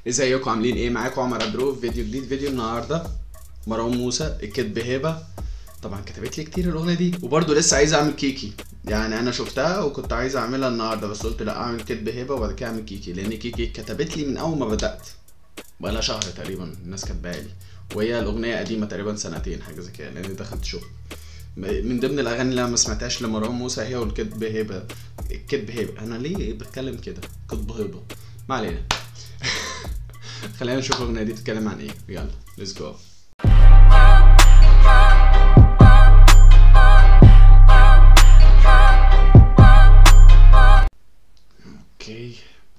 ازيكم عاملين ايه معاكم عمر عبدالرؤوف فيديو جديد فيديو النهارده مروان موسى الكدب هبه طبعا كتبت لي كتير الاغنيه دي وبرده لسه عايز اعمل كيكي يعني انا شفتها وكنت عايز اعملها النهارده بس قلت لا اعمل كدب هبه وبعد كده اعمل كيكي لان كيكي كتبت لي من اول ما بدات بقالها شهر تقريبا الناس كاتباها لي وهي الاغنيه قديمه تقريبا سنتين حاجه زي كده لان دخلت شغل من ضمن الاغاني اللي انا ما سمعتهاش لمروان موسى هي والكدب هبه الكدب هبه انا ليه بتكلم كده كدب هبه ما علينا خلينا نشوف الاغنيه دي بتتكلم عن ايه يلا ليتس جو اوكي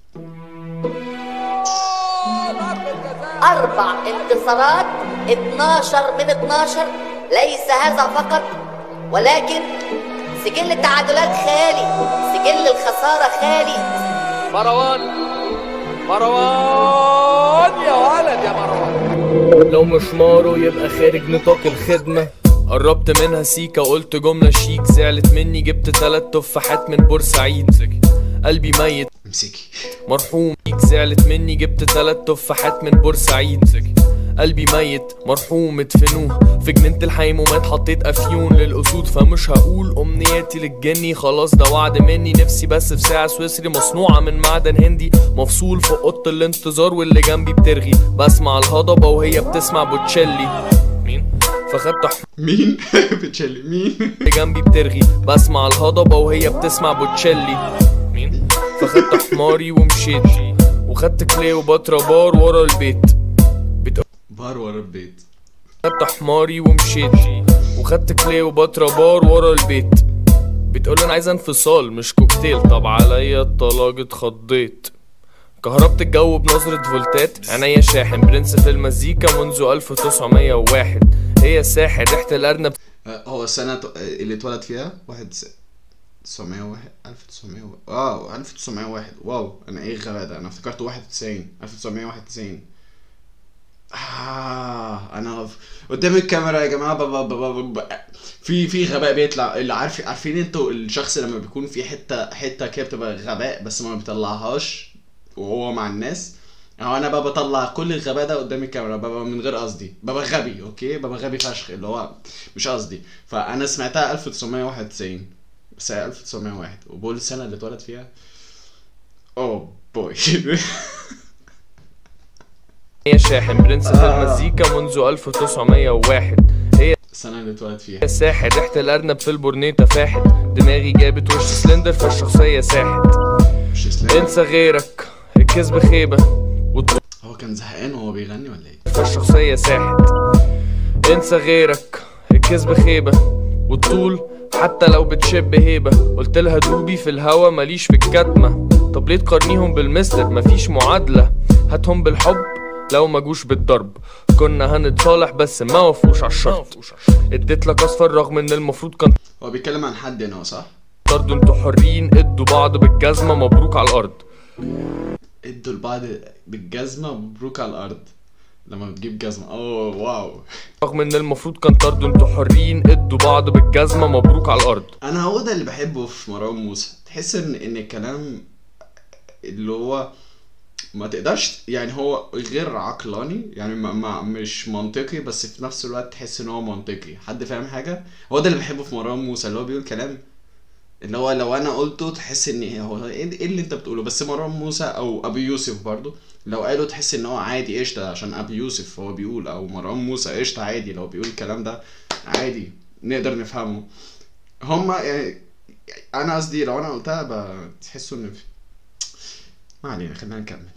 أربع انتصارات 12 من 12 ليس هذا فقط ولكن سجل التعادلات خالي سجل الخسارة خالي مروان مروان يا ولد يا مروان لو مش مارو يبقى خارج نطاق الخدمة قربت منها سيكا قلت جملة شيك زعلت مني جبت تلات تفاحات من بورسعيد قلبي ميت امسكي مرحوم زعلت مني جبت تلات تفاحات من بورسعيد قلبي ميت مرحوم ادفنوه في جنينة الحيمومات حطيت افيون للاسود فمش هقول امنياتي للجني خلاص ده وعد مني نفسي بس في ساعة سويسري مصنوعة من معدن هندي مفصول في اوضة الانتظار واللي جنبي بترغي بسمع الهضبة وهي بتسمع بوتشيلي مين فخدت حمار مين بتشيلي مين اللي جنبي بترغي بسمع الهضبة وهي بتسمع بوتشيلي مين فخدت حماري ومشيت وخدت كليوباترا بار ورا البيت بتقول بار ورا البيت خدت حماري ومشيت وخدت كليوباترا بار ورا البيت بتقول انا عايزه انفصال مش كوكتيل طب عليا الطلاق اتخضيت كهربت الجو بنظرة فولتات عينيا شاحن برنس في المزيكا منذ 1901 هي ساحر ريحة الأرنب آه، هو السنة ت- اللي اتولد فيها واحد س... 901 1900 اه 1901 واو انا ايه الغباء ده انا افتكرت 91 1991 آه انا ف- قدام الكاميرا يا جماعه بابا بابا بابا في في غباء بيطلع اللي عارف عارفين انتوا الشخص لما بيكون في حته حته كده بتبقى غباء بس ما بيطلعهاش وهو مع الناس اهو انا بقى بطلع كل الغباء ده قدام الكاميرا بابا من غير قصدي بابا غبي اوكي بابا غبي فشخ اللي هو مش قصدي فانا سمعتها 1991 بس هي 1901 وبقول السنه اللي اتولد فيها اوه بوي هي شاحن برنس في المزيكا منذ 1901 هي السنه اللي اتولد فيها ساحر ريحة الأرنب في البورنيتا فاحت دماغي جابت وش سلندر فالشخصية ساحت مش اسلام انسى غيرك الكذب خيبة والطول هو كان زهقان وهو بيغني ولا ايه فالشخصية ساحت انسى غيرك الكذب خيبة والطول حتى لو بتشب هيبة قلت لها دوبي في الهوا ماليش في الكتمة طب ليه تقارنيهم بالمستر مفيش معادلة هاتهم بالحب لو ما جوش بالضرب كنا هنتصالح بس ما وفوش على الشرط اديت لك اصفر رغم ان المفروض كان هو بيتكلم عن حد هنا صح طرد انتوا حرين ادوا بعض بالجزمة مبروك على الارض ادوا لبعض بالجزمه مبروك على الارض لما بتجيب جزمه اوه واو رغم ان المفروض كان طرد انتوا حرين ادوا بعض بالجزمة مبروك على الارض انا هو ده اللي بحبه في مروان موسى تحس ان ان الكلام اللي هو ما تقدرش يعني هو غير عقلاني يعني ما ما مش منطقي بس في نفس الوقت تحس ان هو منطقي حد فاهم حاجه هو ده اللي بحبه في مروان موسى اللي هو بيقول كلام اللي هو لو انا قلته تحس ان هو ايه إيه اللي انت بتقوله بس مروان موسى او ابو يوسف برضو لو قالوا تحس ان هو عادي قشطه عشان ابو يوسف هو بيقول او مروان موسى قشطه عادي لو بيقول الكلام ده عادي نقدر نفهمه هما يعني انا قصدي لو انا قلتها بتحسوا ان ما علينا خلينا نكمل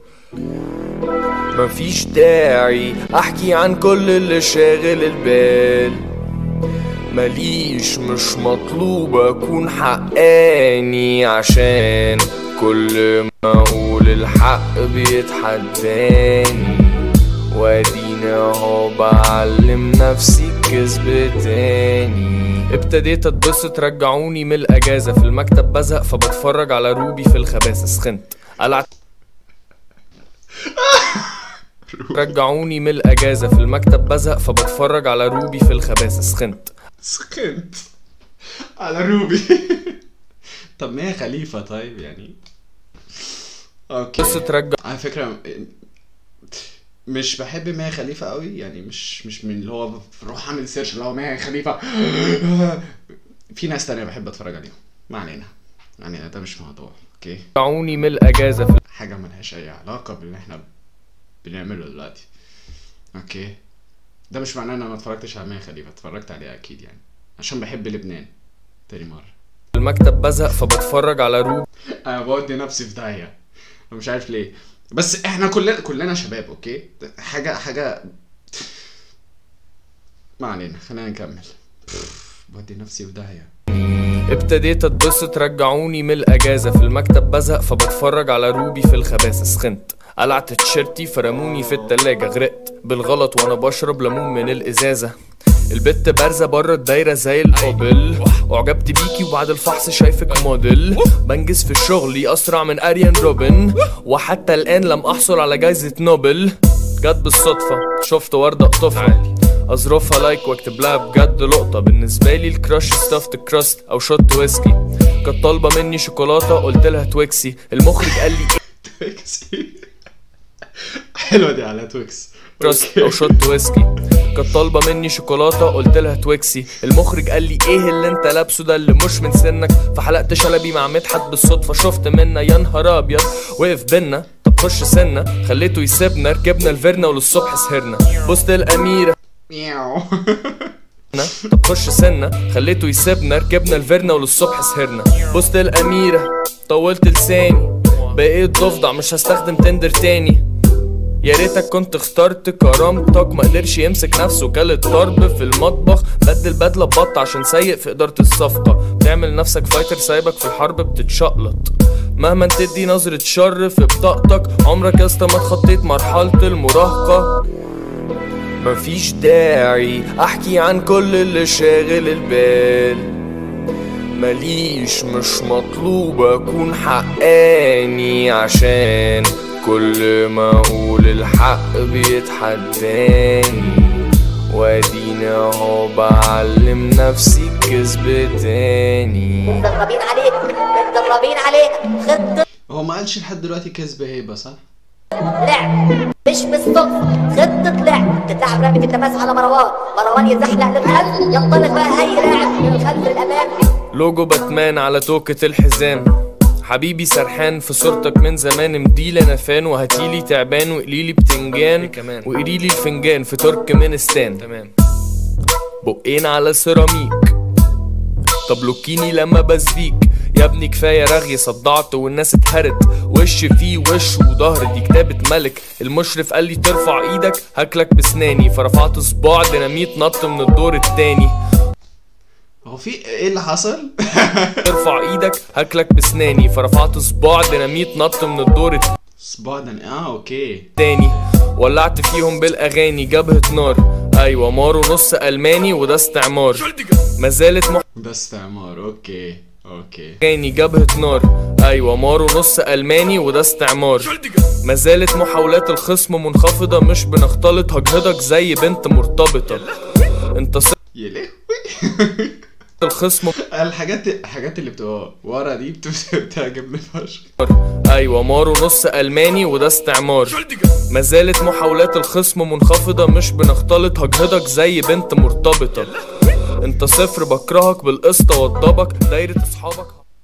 مفيش داعي احكي عن كل اللي شاغل البال ماليش مش مطلوب اكون حقاني عشان كل ما اقول الحق بيتحداني وادينا اهو بعلم نفسي الكذب تاني ابتديت اتبسط رجعوني من الاجازه في المكتب بزهق فبتفرج على روبي في الخباثه سخنت قلعت رجعوني من الاجازه في المكتب بزهق فبتفرج على روبي في الخباثه سخنت سخنت على روبي طب ما هي خليفة طيب يعني اوكي قصه رجع على فكرة مش بحب ميا خليفه قوي يعني مش مش من اللي هو بروح اعمل سيرش اللي هو ميا خليفه في ناس تانية بحب اتفرج عليهم ما علينا يعني ده مش موضوع اوكي رجعوني من الاجازه في حاجه ملهاش اي علاقه باللي احنا بنعمله دلوقتي اوكي ده مش معناه ان انا ما اتفرجتش على ميا خليفه اتفرجت عليها اكيد يعني عشان بحب لبنان تاني مره المكتب بزهق فبتفرج على روبي انا بودي نفسي في داهيه أنا مش عارف ليه بس احنا كلنا كلنا شباب اوكي حاجه حاجه ما علينا خلينا نكمل بودي نفسي في داهيه ابتديت اتبسط رجعوني من الاجازه في المكتب بزهق فبتفرج على روبي في الخباثه سخنت قلعت تيشيرتي فرموني في التلاجة غرقت بالغلط وانا بشرب ليمون من الازازه البت بارزه بره الدايره زي القابل اعجبت بيكي وبعد الفحص شايفك موديل بنجز في شغلي اسرع من اريان روبن وحتى الان لم احصل على جايزه نوبل جت بالصدفه شفت ورده اقطفها اظرفها لايك واكتب لها بجد لقطه بالنسبه لي الكراش ستافت كراست او شوت ويسكي كانت طالبه مني شوكولاته قلت لها تويكسي المخرج قال لي تويكسي حلوه دي على تويكس كراست او شوت ويسكي كانت طالبه مني شوكولاته قلت لها تويكسي المخرج قال لي ايه اللي انت لابسه ده اللي مش من سنك فحلقت شلبي مع مدحت بالصدفه شفت منا يا نهار ابيض وقف بينا طب خش سنه خليته يسيبنا ركبنا الفيرنا وللصبح سهرنا بوست الاميره مياو طب خش سنة خليته يسيبنا ركبنا الفيرنا وللصبح سهرنا بوست الأميرة طولت لساني بقيت ضفدع مش هستخدم تندر تاني يا ريتك كنت اخترت كرامتك ما قدرش يمسك نفسه كلت طرب في المطبخ بدل بدله ببط عشان سيء في اداره الصفقه بتعمل نفسك فايتر سايبك في الحرب بتتشقلط مهما تدي نظرة شر في بطاقتك عمرك يا اسطى ما اتخطيت مرحلة المراهقة مفيش داعي احكي عن كل اللي شاغل البال ماليش مش مطلوب اكون حقاني عشان كل ما اقول الحق بيتحداني واديني اهو بعلم نفسي الكذب تاني متدربين عليك متدربين عليك خطة هو ما قالش لحد دلوقتي كذب هيبه صح؟ لعب مش بالصدفة خطة لعب تتلعب رمية التماس على مروان مروان يزحلق للخلف ينطلق بقى أي لاعب من الخلف للأمام لوجو باتمان على توكة الحزام حبيبي سرحان في صورتك من زمان مديلة نفان وهاتيلي تعبان وقليلي بتنجان وقريلي الفنجان في تركمانستان تمام بقين على سيراميك طب لوكيني لما بسبيك يا ابني كفايه رغي صدعت والناس اتهرت وش فيه وش وظهر دي كتابة ملك المشرف قال لي ترفع ايدك هاكلك بسناني فرفعت صباع ديناميت نط من الدور التاني هو في ايه اللي حصل؟ ترفع ايدك هاكلك بسناني فرفعت صباع ديناميت نط من الدور التاني صباع ده اه اوكي تاني ولعت فيهم بالاغاني جبهة نار ايوه مارو نص الماني وده استعمار ما زالت ده استعمار اوكي اوكي محاغاني جبهة نار ايوه مارو نص الماني وده استعمار ما زالت محاولات الخصم منخفضة مش بنختلط هجهدك زي بنت مرتبطة انت صرت يا لهوي الخصم الحاجات الحاجات اللي بتبقى ورا دي بت- بتعجبني فشخ ايوه مارو نص الماني وده استعمار ما زالت محاولات الخصم منخفضة مش بنختلط هجهدك زي بنت مرتبطة انت صفر بكرهك بالقسط وضبك دايرة اصحابك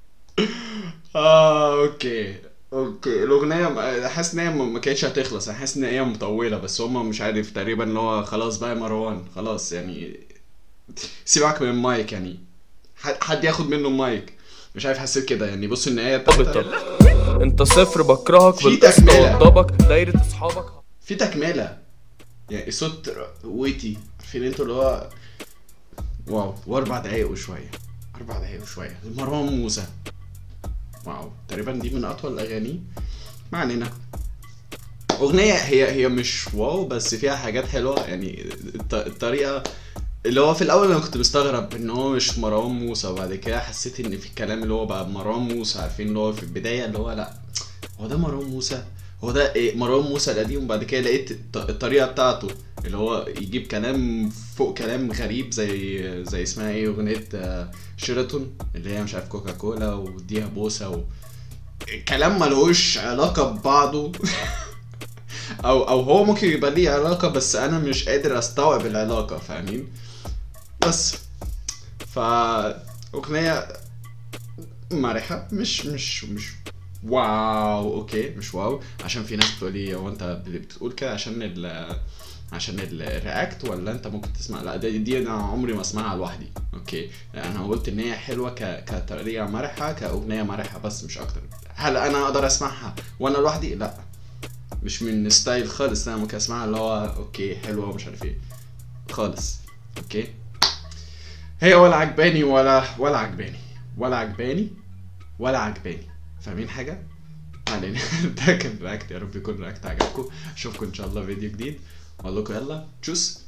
اه اوكي اوكي الاغنيه م- حاسس ان هي م- ما كانتش هتخلص انا حاسس ان هي مطوله بس هما مش عارف تقريبا اللي هو خلاص بقى يا مروان خلاص يعني سيبك من المايك يعني حد حد ياخد منه المايك مش عارف حسيت كده يعني بص النهايه مرتبطة بتاعتها انت صفر بكرهك في بالقسط تكملة. وضبك دايرة اصحابك في تكمله يعني صوت ر- ويتي عارفين انتوا اللي هو واو واربع دقايق وشويه اربع دقايق وشويه مروان موسى واو تقريبا دي من اطول الاغاني ما علينا اغنيه هي هي مش واو بس فيها حاجات حلوه يعني الط- الطريقه اللي هو في الاول انا كنت مستغرب ان هو مش مروان موسى وبعد كده حسيت ان في الكلام اللي هو بقى مروان موسى عارفين اللي هو في البدايه اللي هو لا هو ده مروان موسى هو ده إيه مروان موسى القديم وبعد كده لقيت الط- الطريقه بتاعته اللي هو يجيب كلام فوق كلام غريب زي زي اسمها ايه اغنيه آه، شيراتون اللي هي مش عارف كوكا كولا واديها بوسه و... كلام ملهوش علاقه ببعضه او او هو ممكن يبقى ليه علاقه بس انا مش قادر استوعب العلاقه فاهمين بس فا اغنيه مرحه مش مش مش واو اوكي مش واو عشان في ناس بتقول لي هو انت بتقول كده عشان ال عشان الرياكت ولا انت ممكن تسمع لا دي, دي انا عمري ما اسمعها لوحدي اوكي انا قلت ان هي حلوه ك... كطريقه مرحه كاغنيه مرحه بس مش اكتر هل انا اقدر اسمعها وانا لوحدي لا مش من ستايل خالص انا ممكن اسمعها اللي هو اوكي حلوه ومش عارف ايه خالص اوكي هي ولا عجباني ولا ولا عجباني ولا عجباني ولا عجباني فاهمين حاجه ما علينا ده كان رياكت يا رب يكون رياكت عجبكم اشوفكم ان شاء الله فيديو جديد واقول لكم يلا تشوس